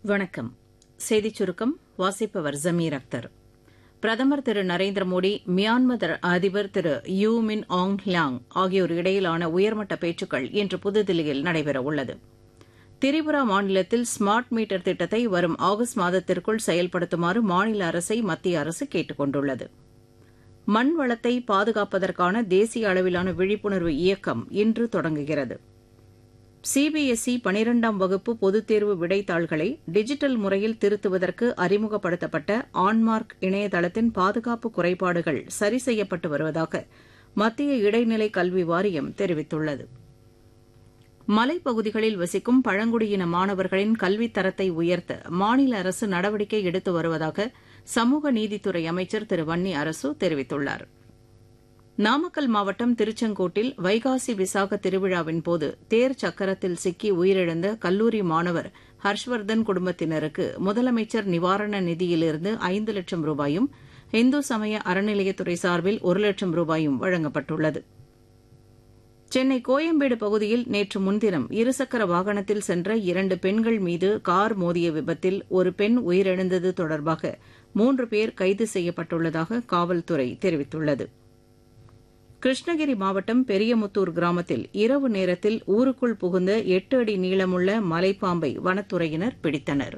வணக்கம் செய்திச் சுருக்கம் வாசிப்பவர் ஜமீர் அக்தர் பிரதமர் திரு நரேந்திர மோடி மியான்மர் அதிபர் திரு யூ மின் ஆங் ஹியாங் ஆகியோர் இடையிலான உயர்மட்ட பேச்சுக்கள் இன்று புதுதில்லியில் நடைபெறவுள்ளது திரிபுரா மாநிலத்தில் ஸ்மார்ட் மீட்டர் திட்டத்தை வரும் ஆகஸ்ட் மாதத்திற்குள் செயல்படுத்துமாறு மாநில அரசை மத்திய அரசு கேட்டுக் கொண்டுள்ளது மண் வளத்தை பாதுகாப்பதற்கான தேசிய அளவிலான விழிப்புணர்வு இயக்கம் இன்று தொடங்குகிறது சிபிஎஸ்இ பனிரெண்டாம் வகுப்பு பொதுத் தேர்வு விடைத்தாள்களை டிஜிட்டல் முறையில் திருத்துவதற்கு அறிமுகப்படுத்தப்பட்ட ஆன்மார்க் இணையதளத்தின் பாதுகாப்பு குறைபாடுகள் சரி செய்யப்பட்டு வருவதாக மத்திய இடைநிலை கல்வி வாரியம் தெரிவித்துள்ளது மலைப்பகுதிகளில் வசிக்கும் பழங்குடியின மாணவர்களின் கல்வித் தரத்தை உயர்த்த மாநில அரசு நடவடிக்கை எடுத்து வருவதாக சமூக நீதித்துறை அமைச்சர் திரு வன்னி அரசு தெரிவித்துள்ளாா் நாமக்கல் மாவட்டம் திருச்செங்கோட்டில் வைகாசி விசாக திருவிழாவின் போது தேர் சக்கரத்தில் சிக்கி உயிரிழந்த கல்லூரி மாணவர் ஹர்ஷ்வர்தன் குடும்பத்தினருக்கு முதலமைச்சர் நிவாரண நிதியிலிருந்து ஐந்து லட்சம் ரூபாயும் இந்து சமய அறநிலையத்துறை சார்பில் ஒரு லட்சம் ரூபாயும் வழங்கப்பட்டுள்ளது சென்னை கோயம்பேடு பகுதியில் நேற்று முன்தினம் இருசக்கர வாகனத்தில் சென்ற இரண்டு பெண்கள் மீது கார் மோதிய விபத்தில் ஒரு பெண் உயிரிழந்தது தொடர்பாக மூன்று பேர் கைது செய்யப்பட்டுள்ளதாக காவல்துறை தெரிவித்துள்ளது கிருஷ்ணகிரி மாவட்டம் பெரியமுத்தூர் கிராமத்தில் இரவு நேரத்தில் ஊருக்குள் புகுந்த எட்டு அடி நீளமுள்ள மலைப்பாம்பை வனத்துறையினர் பிடித்தனர்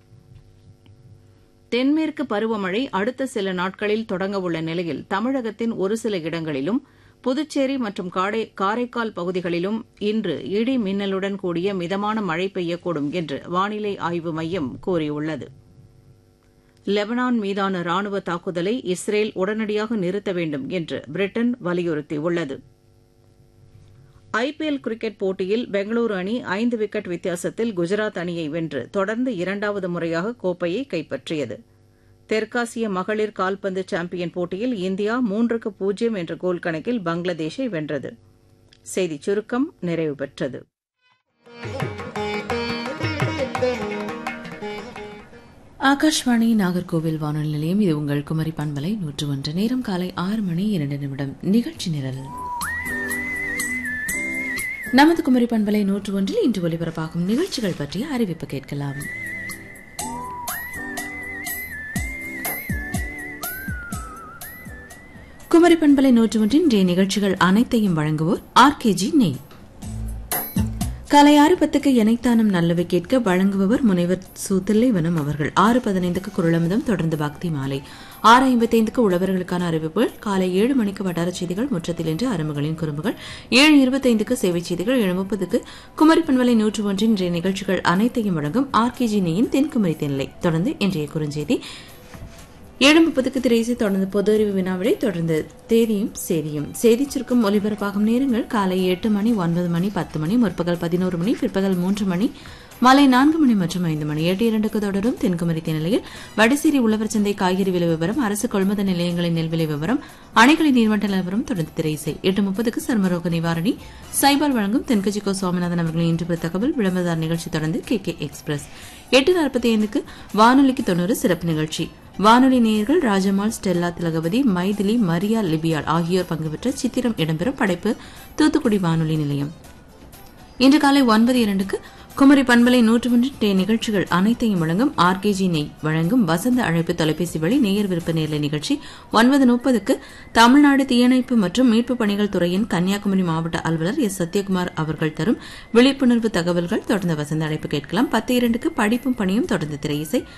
தென்மேற்கு பருவமழை அடுத்த சில நாட்களில் தொடங்கவுள்ள நிலையில் தமிழகத்தின் ஒரு சில இடங்களிலும் புதுச்சேரி மற்றும் காரைக்கால் பகுதிகளிலும் இன்று இடி மின்னலுடன் கூடிய மிதமான மழை பெய்யக்கூடும் என்று வானிலை ஆய்வு மையம் கூறியுள்ளது லெபனான் மீதான ராணுவ தாக்குதலை இஸ்ரேல் உடனடியாக நிறுத்த வேண்டும் என்று பிரிட்டன் வலியுறுத்தியுள்ளது ஐபிஎல் கிரிக்கெட் போட்டியில் பெங்களூரு அணி ஐந்து விக்கெட் வித்தியாசத்தில் குஜராத் அணியை வென்று தொடர்ந்து இரண்டாவது முறையாக கோப்பையை கைப்பற்றியது தெற்காசிய மகளிர் கால்பந்து சாம்பியன் போட்டியில் இந்தியா மூன்றுக்கு பூஜ்ஜியம் என்ற கோல் கணக்கில் பங்களாதேஷை வென்றது செய்திச் சுருக்கம் நிறைவு பெற்றது ஆகாஷ்வாணி நாகர்கோவில் வானொலி நிலையம் இது உங்கள் குமரி பண்பலை நூற்று ஒன்று நேரம் காலை ஆறு மணி இரண்டு நிமிடம் நிகழ்ச்சி நிரல் நமது குமரி பண்பலை நூற்று ஒன்றில் இன்று ஒலிபரப்பாகும் நிகழ்ச்சிகள் பற்றிய அறிவிப்பு கேட்கலாம் குமரி பண்பலை நூற்று ஒன்றின் இன்றைய நிகழ்ச்சிகள் அனைத்தையும் வழங்குவோர் ஆர்கேஜி நெய் காலை ஆறு பத்துக்கு இணைத்தானம் நல்லவை கேட்க வழங்குபவர் முனைவர் சு தில்லைவனம் அவர்கள் ஆறு பதினைந்துக்கு குரலமிதம் தொடர்ந்து பக்தி மாலை ஆறு ஐம்பத்தைந்துக்கு உழவர்களுக்கான அறிவிப்புகள் காலை ஏழு மணிக்கு வட்டார செய்திகள் முற்றத்தில் இன்று அரும்புகளின் குறும்புகள் ஏழு இருபத்தைந்துக்கு சேவை செய்திகள் ஏழு முப்பதுக்கு குமரி பண்பலை நூற்று ஒன்றின் இன்றைய நிகழ்ச்சிகள் அனைத்தையும் வழங்கும் ஆர்கேஜி நெய்யின் தென்குமரி தென்னிலை தொடர்ந்து இன்றைய குறுஞ்செய்தி ஏழு முப்பதுக்கு திரைசை தொடர்ந்து பொது அறிவு வினாவிடை தொடர்ந்து தேதியும் செய்தியும் செய்தி சுருக்கம் ஒலிபரப்பாகும் நேரங்கள் காலை எட்டு மணி ஒன்பது மணி பத்து மணி முற்பகல் பதினோரு மணி பிற்பகல் மூன்று மணி மாலை நான்கு மணி மற்றும் ஐந்து மணி எட்டு இரண்டுக்கு தொடரும் தென்குமரி நிலையில் வடசேரி உழவர் சந்தை காய்கறி விலை விவரம் அரசு கொள்முதல் நிலையங்களின் நெல்விலை விவரம் அணைகளின் நீர்மட்ட நிலவரம் தொடர்ந்து திரைசை எட்டு முப்பதுக்கு சர்மரோக நிவாரணி சைபால் வழங்கும் தென்கஜிகோ சுவாமிநாதன் அவர்களின் இன்று தகவல் விளம்பரதார் நிகழ்ச்சி தொடர்ந்து கே கே எக்ஸ்பிரஸ் எட்டு நாற்பத்தி ஐந்துக்கு வானொலிக்கு தொண்ணூறு சிறப்பு நிகழ்ச்சி வானொலி நேயர்கள் ராஜமால் ஸ்டெல்லா திலகவதி மைதிலி மரியா லிபியால் ஆகியோர் பங்குபெற்ற சித்திரம் இடம்பெறும் படைப்பு தூத்துக்குடி வானொலி நிலையம் இன்று காலை ஒன்பது இரண்டுக்கு குமரி பண்பலை நூற்று ஒன்று நிகழ்ச்சிகள் அனைத்தையும் வழங்கும் ஆர்கேஜி நெய் வழங்கும் வசந்த அழைப்பு தொலைபேசி வழி நேயர் விருப்ப நேர்லை நிகழ்ச்சி ஒன்பது முப்பதுக்கு தமிழ்நாடு தீயணைப்பு மற்றும் மீட்பு பணிகள் துறையின் கன்னியாகுமரி மாவட்ட அலுவலர் எஸ் சத்யகுமார் அவர்கள் தரும் விழிப்புணர்வு தகவல்கள் தொடர்ந்து வசந்த அழைப்பு கேட்கலாம் பத்து இரண்டுக்கு படிப்பும் பணியும் தொடர்ந்து திரையிசை